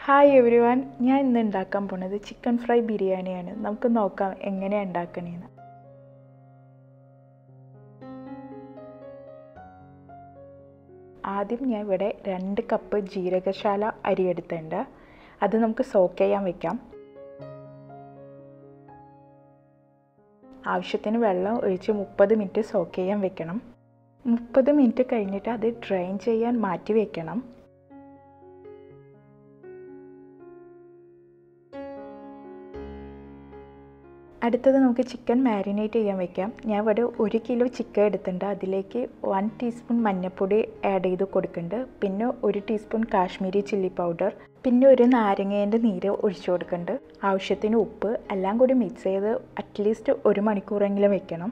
hi every one ഞാൻ ഇന്ന് ഉണ്ടാക്കാൻ പോണത് ചിക്കൻ ഫ്രൈ ബിരിയാണിയാണ് നമുക്ക് നോക്കാം എങ്ങനെയാണ് ഉണ്ടാക്കണേന്ന് ആദ്യം ഞാൻ ഇവിടെ രണ്ട് കപ്പ് ജീരകശാല അരി എടുത്തിട്ടുണ്ട് അത് നമുക്ക് സോക്ക് ചെയ്യാൻ വെക്കാം ആവശ്യത്തിന് വെള്ളം ഒഴിച്ച് മുപ്പത് മിനിറ്റ് സോക്ക് ചെയ്യാൻ വെക്കണം മുപ്പത് മിനിറ്റ് കഴിഞ്ഞിട്ട് അത് ഡ്രെയിൻ ചെയ്യാൻ മാറ്റി വെക്കണം അടുത്തത് നമുക്ക് ചിക്കൻ മാരിനേറ്റ് ചെയ്യാൻ വെക്കാം ഞാൻ ഇവിടെ ഒരു കിലോ ചിക്കൻ എടുത്തിട്ടുണ്ട് അതിലേക്ക് വൺ ടീസ്പൂൺ മഞ്ഞൾപ്പൊടി ആഡ് ചെയ്ത് കൊടുക്കുന്നുണ്ട് പിന്നെ ഒരു ടീസ്പൂൺ കാശ്മീരി ചില്ലി പൗഡർ പിന്നെ ഒരു നാരങ്ങേൻ്റെ നീര് ഒഴിച്ചു കൊടുക്കുന്നുണ്ട് ആവശ്യത്തിന് ഉപ്പ് എല്ലാം കൂടി മിക്സ് ചെയ്ത് അറ്റ്ലീസ്റ്റ് ഒരു മണിക്കൂറെങ്കിലും വെക്കണം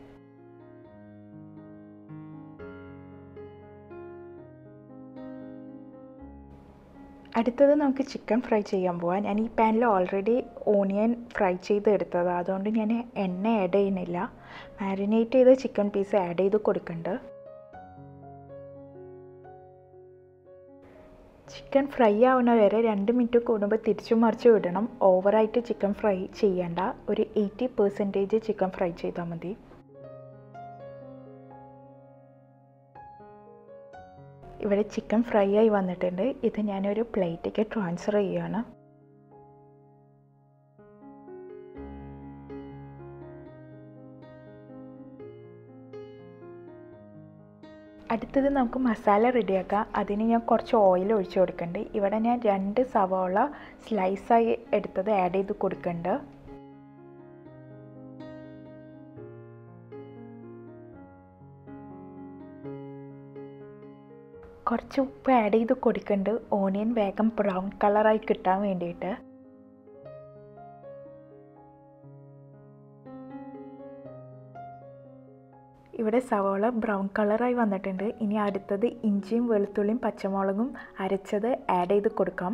അടുത്തത് നമുക്ക് ചിക്കൻ ഫ്രൈ ചെയ്യാൻ പോകാം ഞാൻ ഈ പാനിൽ ഓൾറെഡി ഓണിയൻ ഫ്രൈ ചെയ്ത് എടുത്തതാണ് അതുകൊണ്ട് ഞാൻ എണ്ണ ആഡ് ചെയ്യുന്നില്ല മാരിനേറ്റ് ചെയ്ത ചിക്കൻ പീസ് ആഡ് ചെയ്ത് കൊടുക്കുന്നുണ്ട് ചിക്കൻ ഫ്രൈ ആവുന്ന വരെ രണ്ട് മിനിറ്റ് കൂടുമ്പോൾ തിരിച്ചു മറിച്ച് വിടണം ഓവറായിട്ട് ചിക്കൻ ഫ്രൈ ചെയ്യേണ്ട ഒരു എയ്റ്റി പെർസെൻറ്റേജ് ചിക്കൻ ഫ്രൈ ചെയ്താൽ മതി ഇവിടെ ചിക്കൻ ഫ്രൈ ആയി വന്നിട്ടുണ്ട് ഇത് ഞാനൊരു പ്ലേറ്റിലേക്ക് ട്രാൻസ്ഫർ ചെയ്യുകയാണ് അടുത്തത് നമുക്ക് മസാല റെഡിയാക്കാം അതിന് ഞാൻ കുറച്ച് ഓയിൽ ഒഴിച്ച് കൊടുക്കുന്നുണ്ട് ഇവിടെ ഞാൻ രണ്ട് സവാള സ്ലൈസായി എടുത്തത് ആഡ് ചെയ്ത് കൊടുക്കുന്നുണ്ട് കുറച്ച് ഉപ്പ് ആഡ് ചെയ്ത് കൊടുക്കുന്നുണ്ട് ഓണിയൻ വേഗം ബ്രൗൺ കളറായി കിട്ടാൻ വേണ്ടിയിട്ട് ഇവിടെ സവോള ബ്രൗൺ കളറായി വന്നിട്ടുണ്ട് ഇനി അടുത്തത് ഇഞ്ചിയും വെളുത്തുള്ളിയും പച്ചമുളകും അരച്ചത് ആഡ് ചെയ്ത് കൊടുക്കാം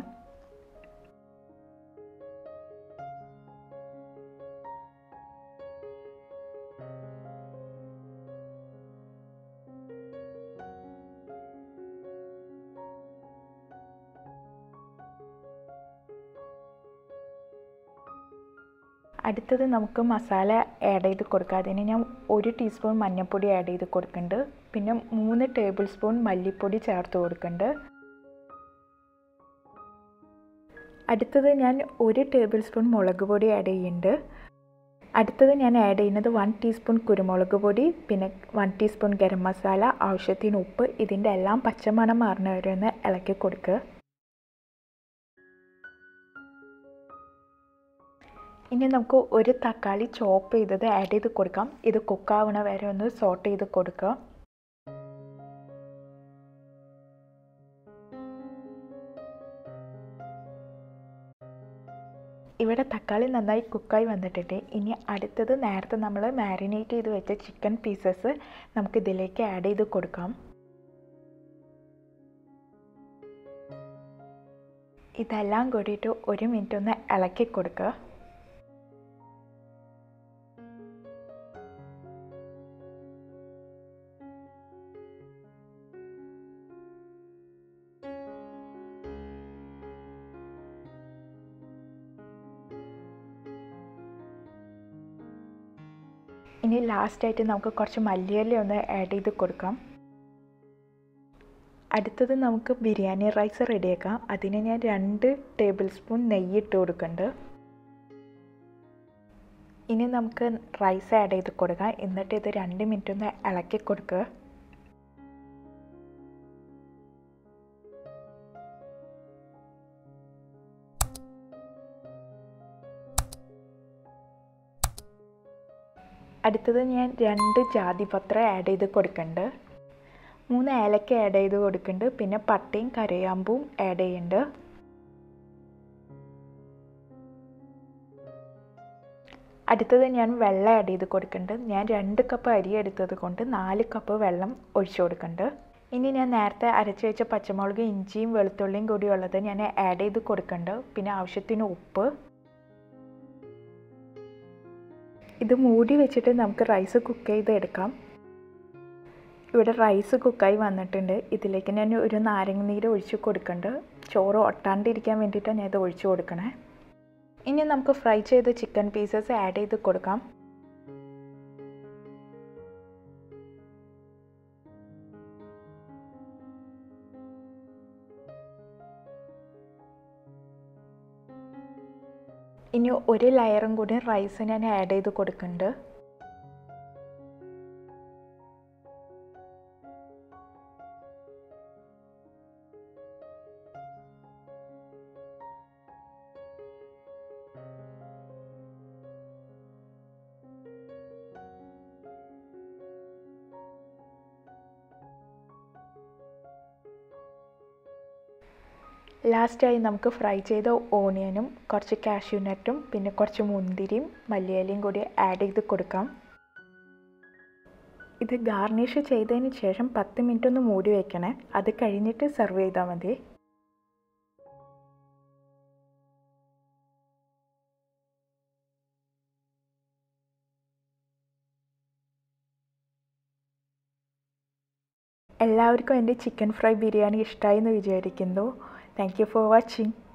അടുത്തത് നമുക്ക് മസാല ആഡ് ചെയ്ത് കൊടുക്കാം അതിന് ഞാൻ ഒരു ടീസ്പൂൺ മഞ്ഞൾപ്പൊടി ആഡ് ചെയ്ത് കൊടുക്കുന്നുണ്ട് പിന്നെ മൂന്ന് ടേബിൾ സ്പൂൺ മല്ലിപ്പൊടി ചേർത്ത് കൊടുക്കുന്നുണ്ട് അടുത്തത് ഞാൻ ഒരു ടേബിൾ സ്പൂൺ മുളക് പൊടി ആഡ് ചെയ്യുന്നുണ്ട് അടുത്തത് ഞാൻ ആഡ് ചെയ്യുന്നത് വൺ ടീസ്പൂൺ കുരുമുളക് പൊടി പിന്നെ വൺ ടീസ്പൂൺ ഗരം മസാല ആവശ്യത്തിന് ഉപ്പ് ഇതിൻ്റെ എല്ലാം പച്ചമണം മാറുന്ന വരെ ഒന്ന് ഇളക്കി കൊടുക്കുക ഇനി നമുക്ക് ഒരു തക്കാളി ചോപ്പ് ചെയ്തത് ആഡ് ചെയ്ത് കൊടുക്കാം ഇത് കുക്കാവണ വരെ ഒന്ന് സോട്ട് ചെയ്ത് കൊടുക്കുക ഇവിടെ തക്കാളി നന്നായി കുക്കായി വന്നിട്ടുണ്ട് ഇനി അടുത്തത് നേരത്തെ നമ്മൾ മാരിനേറ്റ് ചെയ്ത് വെച്ച ചിക്കൻ പീസസ് നമുക്ക് ഇതിലേക്ക് ആഡ് ചെയ്ത് കൊടുക്കാം ഇതെല്ലാം കൂടിയിട്ട് ഒരു മിനിറ്റ് ഒന്ന് ഇളക്കി കൊടുക്കുക ഇനി ലാസ്റ്റായിട്ട് നമുക്ക് കുറച്ച് മല്ലിയില ഒന്ന് ആഡ് ചെയ്ത് കൊടുക്കാം അടുത്തത് നമുക്ക് ബിരിയാണി റൈസ് റെഡിയാക്കാം അതിന് ഞാൻ രണ്ട് ടേബിൾ സ്പൂൺ നെയ്യ് ഇട്ട് കൊടുക്കുന്നുണ്ട് ഇനി നമുക്ക് റൈസ് ആഡ് ചെയ്ത് കൊടുക്കാം എന്നിട്ട് ഇത് രണ്ട് മിനിറ്റ് ഒന്ന് ഇളക്കി കൊടുക്കുക അടുത്തത് ഞാൻ രണ്ട് ജാതിപത്രം ആഡ് ചെയ്ത് കൊടുക്കുന്നുണ്ട് മൂന്ന് ഏലക്ക ആഡ് ചെയ്ത് കൊടുക്കുന്നുണ്ട് പിന്നെ പട്ടയും കരയാമ്പും ആഡ് ചെയ്യുന്നുണ്ട് അടുത്തത് ഞാൻ വെള്ളം ആഡ് ചെയ്ത് കൊടുക്കുന്നുണ്ട് ഞാൻ രണ്ട് കപ്പ് അരി എടുത്തത് കൊണ്ട് നാല് കപ്പ് വെള്ളം ഒഴിച്ചു കൊടുക്കുന്നുണ്ട് ഇനി ഞാൻ നേരത്തെ അരച്ച് വെച്ച പച്ചമുളക് ഇഞ്ചിയും വെളുത്തുള്ളിയും കൂടി ഉള്ളത് ഞാൻ ആഡ് ചെയ്ത് കൊടുക്കുന്നുണ്ട് പിന്നെ ആവശ്യത്തിന് ഉപ്പ് ഇത് മൂടി വെച്ചിട്ട് നമുക്ക് റൈസ് കുക്ക് ചെയ്ത് എടുക്കാം ഇവിടെ റൈസ് കുക്കായി വന്നിട്ടുണ്ട് ഇതിലേക്ക് ഞാൻ ഒരു നാരങ്ങ നീര് ഒഴിച്ച് കൊടുക്കുന്നുണ്ട് ചോറ് ഒട്ടാണ്ടിരിക്കാൻ വേണ്ടിയിട്ടാണ് ഞാൻ ഇത് ഒഴിച്ച് കൊടുക്കണേ ഇനി നമുക്ക് ഫ്രൈ ചെയ്ത ചിക്കൻ പീസസ് ആഡ് ചെയ്ത് കൊടുക്കാം ഇനി ഒരു ലെയറും കൂടി റൈസ് ഞാൻ ആഡ് ചെയ്ത് കൊടുക്കുന്നുണ്ട് ലാസ്റ്റായി നമുക്ക് ഫ്രൈ ചെയ്ത ഓണിയനും കുറച്ച് കാഷ്യൂ നട്ടും പിന്നെ കുറച്ച് മുന്തിരിയും മല്ലിയിലയും കൂടി ആഡ് ചെയ്ത് കൊടുക്കാം ഇത് ഗാർണിഷ് ചെയ്തതിന് ശേഷം പത്ത് മിനിറ്റ് ഒന്ന് മൂടി വയ്ക്കണേ അത് കഴിഞ്ഞിട്ട് സെർവ് ചെയ്താൽ മതി എല്ലാവർക്കും എൻ്റെ ചിക്കൻ ഫ്രൈ ബിരിയാണി ഇഷ്ടമായി എന്ന് വിചാരിക്കുന്നു താങ്ക് യു ഫോർ വാച്ചിങ്